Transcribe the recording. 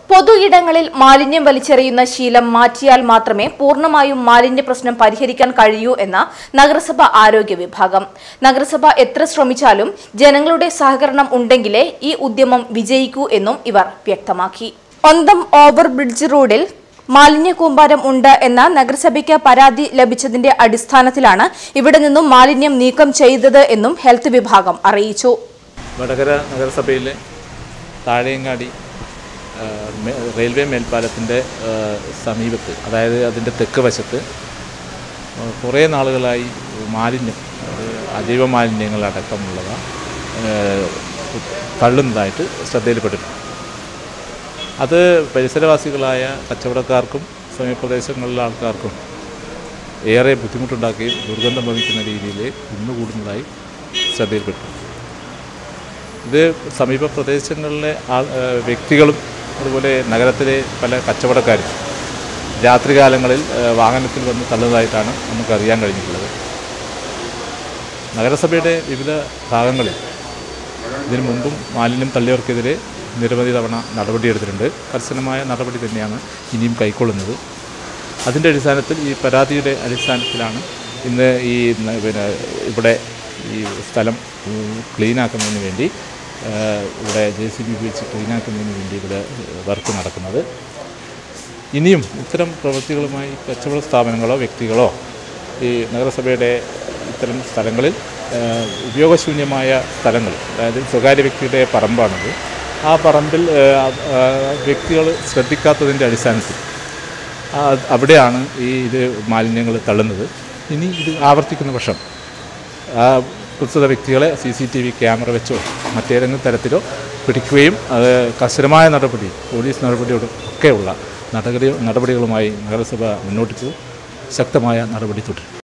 പൊതു ഇടങ്ങളിൽ മാലിന്യം വലിച്ചെറിയുന്ന ശീലം മാറ്റിയാൽ മാത്രമേ പൂർണ്ണമായും മാലിന്യ പ്രശ്നം പരിഹരിക്കാൻ കഴിയൂ എന്ന നഗരസഭ ആരോഗ്യ വിഭാഗം നഗരസഭ എത്ര ശ്രമിച്ചാലും ജനങ്ങളുടെ സഹകരണം ഉണ്ടെങ്കിലേ ഈ ഉദ്യമം വിജയിക്കൂ എന്നും ഇവർ വ്യക്തമാക്കി ഒന്തം ഓവർ ബ്രിഡ്ജ് റോഡിൽ മാലിന്യ കൂമ്പാരം ഉണ്ട് എന്ന നഗരസഭയ്ക്ക് പരാതി ലഭിച്ചതിന്റെ അടിസ്ഥാനത്തിലാണ് ഇവിടെ നിന്നും മാലിന്യം നീക്കം ചെയ്തത് എന്നും ഹെൽത്ത് വിഭാഗം അറിയിച്ചു വടകര നഗരസഭയിലെ താഴെയങ്ങാടി ആ, മേ- റെയിൽവേ മേൽപ്പാലത്തിൻ്റെ ആ, സമീപത്ത് അതായത് അതിൻ്റെ തെക്ക് വശത്ത് ആ, കുറേ നാളുകളായി മാലിന്യം അത് അജൈവ മാലിന്യങ്ങളടക്കമുള്ളവ ആ, തള്ളുന്നതായിട്ട് ശ്രദ്ധയിൽപ്പെട്ടിട്ടുണ്ട് അത് പരിസരവാസികളായ കച്ചവടക്കാർക്കും സമീപപ്രദേശങ്ങളിലെ ആൾക്കാർക്കും ഏറെ ബുദ്ധിമുട്ടുണ്ടാക്കുകയും ദുർഗന്ധം വഹിക്കുന്ന രീതിയിൽ കുന്നുകൂടുന്നതായി ശ്രദ്ധയിൽപ്പെട്ടു ഇത് സമീപ പ്രദേശങ്ങളിലെ ആൾ ഏഹ് വ്യക്തികളും അതുപോലെ നഗരത്തിലെ പല കച്ചവടക്കാരും രാത്രികാലങ്ങളിൽ ഏഹ് വാഹനത്തിൽ വന്ന് തള്ളുന്നതായിട്ടാണ് നമുക്ക് അറിയാൻ കഴിഞ്ഞിട്ടുള്ളത് നഗരസഭയുടെ വിവിധ ഭാഗങ്ങളിൽ ഇതിനു മുമ്പും മാലിന്യം തള്ളിയവർക്കെതിരെ നിരവധി തവണ നടപടിയെടുത്തിട്ടുണ്ട് കർശനമായ നടപടി തന്നെയാണ് ഇനിയും കൈക്കൊള്ളുന്നത് അതിൻ്റെ അടിസ്ഥാനത്തിൽ ഈ പരാതിയുടെ അടിസ്ഥാനത്തിലാണ് ഇന്ന് ഈ ന- പിന്നെ ഇവിടെ ഈ സ്ഥലം ഉം, ക്ലീനാക്കുന്നതിന് വേണ്ടി ആ, ഇവിടെ ജെ സി ബി ഉപയോഗിച്ച് ക്ലീനാക്കുന്നതിന് വേണ്ടി ഇവിടെ വർക്ക് നടക്കുന്നത് ഇനിയും ഇത്തരം പ്രവൃത്തികളുമായി കച്ചവട സ്ഥാപനങ്ങളോ വ്യക്തികളോ ഈ നഗരസഭയുടെ ഇത്തരം സ്ഥലങ്ങളിൽ ആ, ഉപയോഗശൂന്യമായ സ്ഥലങ്ങൾ അതായത് സ്വകാര്യ വ്യക്തിയുടെ പറമ്പാണത് ആ പറമ്പിൽ വ്യക്തികൾ ശ്രദ്ധിക്കാത്തതിൻ്റെ അടിസ്ഥാനത്തിൽ ആ, അവിടെയാണ് ഈ ഇത് മാലിന്യങ്ങൾ തള്ളുന്നത് ഇനി ഇത് ആവർത്തിക്കുന്ന പക്ഷം ആ പ്രസ്തുത വ്യക്തികളെ C C T V camera വെച്ചോ മറ്റേതെങ്കിലും തരത്തിലോ പിടിക്കുകയും അത് കർശനമായ നടപടി പോലീസ് നടപടിയോട് ഒക്കെയുള്ള നടപടി നടപടികളുമായി നഗരസഭ മുന്നോട്ട് പോകും ശക്തമായ നടപടി തുടരും